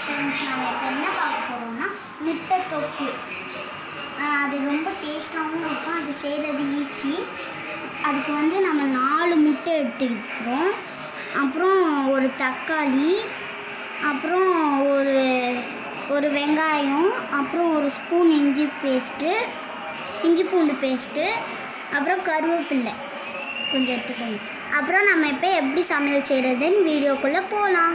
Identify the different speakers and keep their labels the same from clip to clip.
Speaker 1: Friends நம்ம இப்போ என்ன பார்க்க போகிறோம்னா முட்டை தொக்கு ஆஹ் அது ரொம்ப டேஸ்ட்டாகவும் இருக்கும் அது செய்கிறது ஈஸி அதுக்கு வந்து நம்ம நாலு முட்டை எடுத்துக்கிறோம் அப்புறம் ஒரு தக்காளி அப்புறம் ஒரு ஒரு வெங்காயம் அப்புறம் ஒரு ஸ்பூன் இஞ்சி பேஸ்ட்டு இஞ்சி பூண்டு பேஸ்ட்டு அப்புறம் கருவேப்பில்லை கொஞ்சம் எடுத்துக்கோங்க அப்புறம் நம்ம இப்போ எப்படி சமையல் செய்கிறதுன்னு வீடியோக்குள்ளே போகலாம்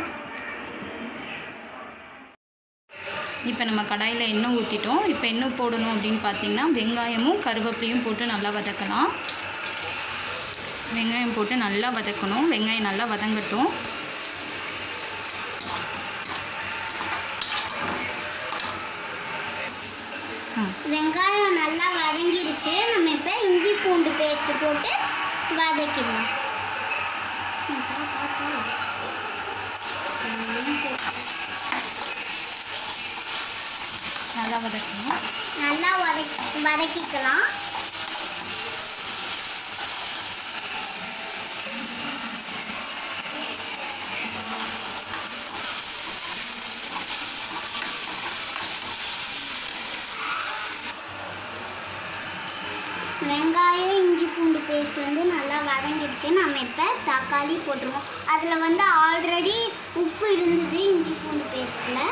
Speaker 2: இப்போ நம்ம கடாயில் எண்ணெய் ஊற்றிட்டோம் இப்போ என்ன போடணும் அப்படின்னு பார்த்தீங்கன்னா வெங்காயமும் கருவேப்பிலையும் போட்டு நல்லா வதக்கலாம் வெங்காயம் போட்டு நல்லா வதக்கணும் வெங்காயம் நல்லா வதங்கட்டும்
Speaker 1: வெங்காயம் நல்லா வதங்கிருச்சு நம்ம இப்போ இஞ்சி பூண்டு பேஸ்ட் போட்டு வதக்கிடலாம்
Speaker 2: நல்லா வதக்கணும்
Speaker 1: நல்லா வதக்கி வதக்கிக்கலாம் வெங்காயம் இஞ்சி பூண்டு பேஸ்ட் வந்து நல்லா வதங்கிடுச்சு நம்ம இப்போ தக்காளி போட்டுருவோம் அதில் வந்து ஆல்ரெடி உப்பு இருந்தது இஞ்சி பூண்டு பேஸ்ட்டில்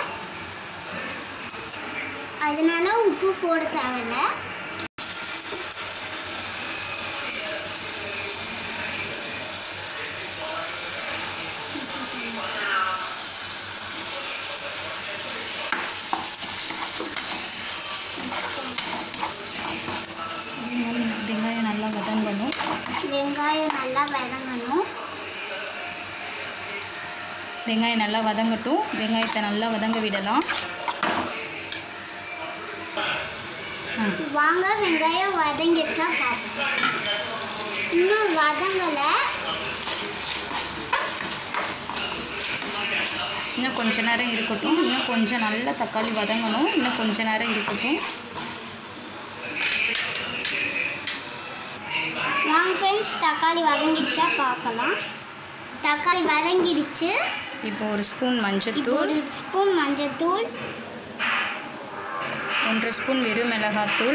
Speaker 1: அதனால உப்பு போட தேவையில்ல
Speaker 2: வெங்காயம் நல்லா வதங்கணும்
Speaker 1: வெங்காயம் நல்லா வதங்கணும்
Speaker 2: வெங்காயம் நல்லா வதங்கட்டும் வெங்காயத்தை நல்லா வதங்க விடலாம் ஆ
Speaker 1: வாங்க வெங்காயம் வதங்கிடுச்சா பார்ப்போம் இன்னும் வதங்கலை
Speaker 2: இன்னும் கொஞ்ச நேரம் இருக்கட்டும் இன்னும் கொஞ்சம் நல்லா தக்காளி வதங்கணும் இன்னும் கொஞ்ச நேரம் இருக்கட்டும்
Speaker 1: வாங்க ஃப்ரெண்ட்ஸ் தக்காளி வதங்கிடுச்சா பார்க்கலாம் தக்காளி வதங்கிடுச்சு
Speaker 2: இப்போ ஒரு ஸ்பூன்
Speaker 1: இப்போ
Speaker 2: மஞ்சத்தூள்
Speaker 1: ஒரு ஸ்பூன் மஞ்சத்தூள்
Speaker 2: ஒன்றரை ஸ்பூன் வெறும் மிளகாத்தூள்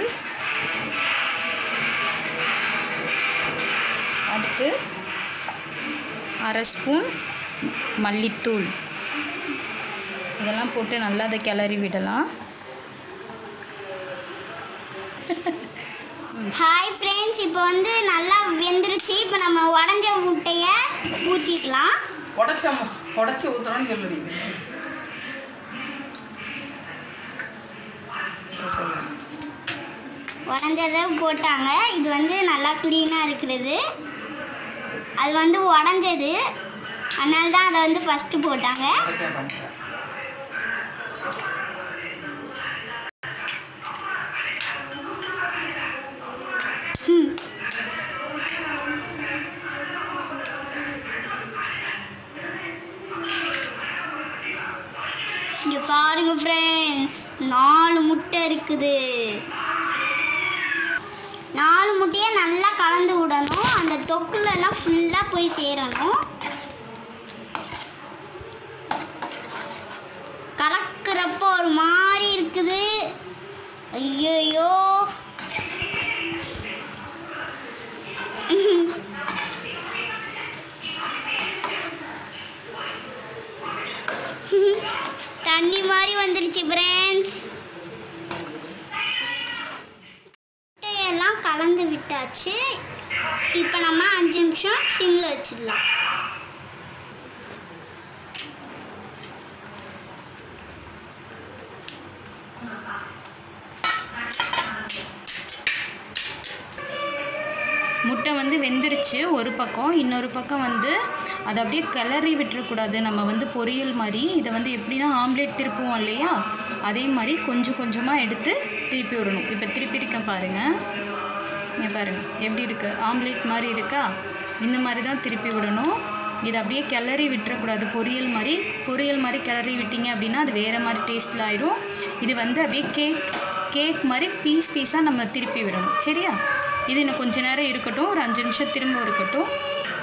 Speaker 2: அடுத்து அரை ஸ்பூன் மல்லித்தூள் இதெல்லாம் போட்டு நல்லா அதை கிளறி விடலாம்
Speaker 1: ஹாய் ஃப்ரெண்ட்ஸ் இப்போ வந்து நல்லா வெந்துருச்சு இப்போ நம்ம உடஞ்ச முட்டையை ஊற்றிக்கலாம்
Speaker 3: உடச்ச உடச்சி ஊற்றுறோன்னு சொல்லுறீங்க
Speaker 1: உடஞ்சதை போட்டாங்க இது வந்து நல்லா க்ளீனாக இருக்கிறது அது வந்து உடஞ்சது அதனால தான் அதை வந்து ஃபஸ்ட்டு போட்டாங்க ம். இங்க பாருங்க ஃப்ரெண்ட்ஸ் நாலு முட்டை இருக்குது நாலு முட்டையை நல்லா கலந்து விடணும் அந்த தொக்குல எல்லாம் ஃபுல்லாக போய் சேரணும் கலக்கிறப்போ ஒரு மாதிரி இருக்குது ஐயோ தண்ணி மாதிரி வந்துடுச்சு ஃப்ரெண்ட்ஸ் முட்டையெல்லாம் கலந்து விட்டாச்சு இப்போ நம்ம அஞ்சு நிமிஷம் சிம்மில் வச்சிடலாம்
Speaker 2: முட்டை வந்து வெந்துருச்சு ஒரு பக்கம் இன்னொரு பக்கம் வந்து அதை அப்படியே கிளறி விட்டுறக்கூடாது நம்ம வந்து பொரியல் மாதிரி இதை வந்து எப்படின்னா ஆம்லேட் திருப்புவோம் இல்லையா அதே மாதிரி கொஞ்சம் கொஞ்சமாக எடுத்து திருப்பி விடணும் இப்போ திருப்பி இருக்க பாருங்கள் இங்கே பாருங்கள் எப்படி இருக்குது ஆம்லேட் மாதிரி இருக்கா இந்த மாதிரி தான் திருப்பி விடணும் இதை அப்படியே கிளறி விட்டுறக்கூடாது பொரியல் மாதிரி பொரியல் மாதிரி கிளறி விட்டீங்க அப்படின்னா அது வேறு மாதிரி டேஸ்ட்டில் ஆயிரும் இது வந்து அப்படியே கேக் கேக் மாதிரி பீஸ் பீஸாக நம்ம திருப்பி விடணும் சரியா இது இன்னும் கொஞ்ச நேரம் இருக்கட்டும் ஒரு அஞ்சு நிமிஷம் திரும்ப இருக்கட்டும்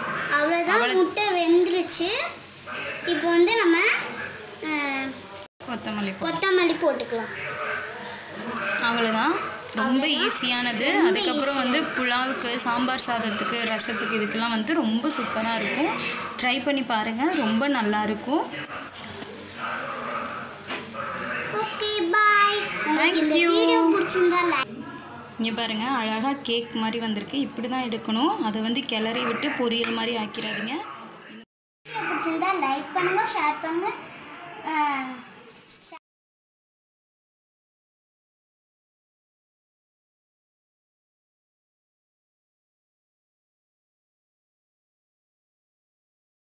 Speaker 1: அவ்வளோதான்
Speaker 2: அவ்வளவு-
Speaker 1: முட்டை வெந்துருச்சு இப்போ வந்து நம்ம அஹ்,
Speaker 2: கொத்தமல்லி போ
Speaker 1: கொத்தமல்லி போட்டுக்கலாம்
Speaker 2: அவ்வளோதான் ரொம்ப ஈஸியானது அதுக்கப்புறம் வந்து புலாவுக்கு சாம்பார் சாதத்துக்கு ரசத்துக்கு இதுக்கெல்லாம் வந்து ரொம்ப சூப்பராக இருக்கும் ட்ரை பண்ணி பாருங்கள் ரொம்ப நல்லா இருக்கும்
Speaker 1: ஓகே பாய் உங்களுக்கு
Speaker 2: Thank
Speaker 1: இந்த
Speaker 2: you.
Speaker 1: வீடியோ பிடிச்சிருந்தா லைக்
Speaker 2: இங்கே பாருங்கள் அழகாக கேக் மாதிரி வந்திருக்கு இப்படி தான் எடுக்கணும் அதை வந்து கிளறி விட்டு பொரியல் மாதிரி ஆக்கிடாதீங்க
Speaker 1: வீடியோ பிடிச்சிருந்தா லைக் பண்ணுங்க ஷேர் பண்ணுங்க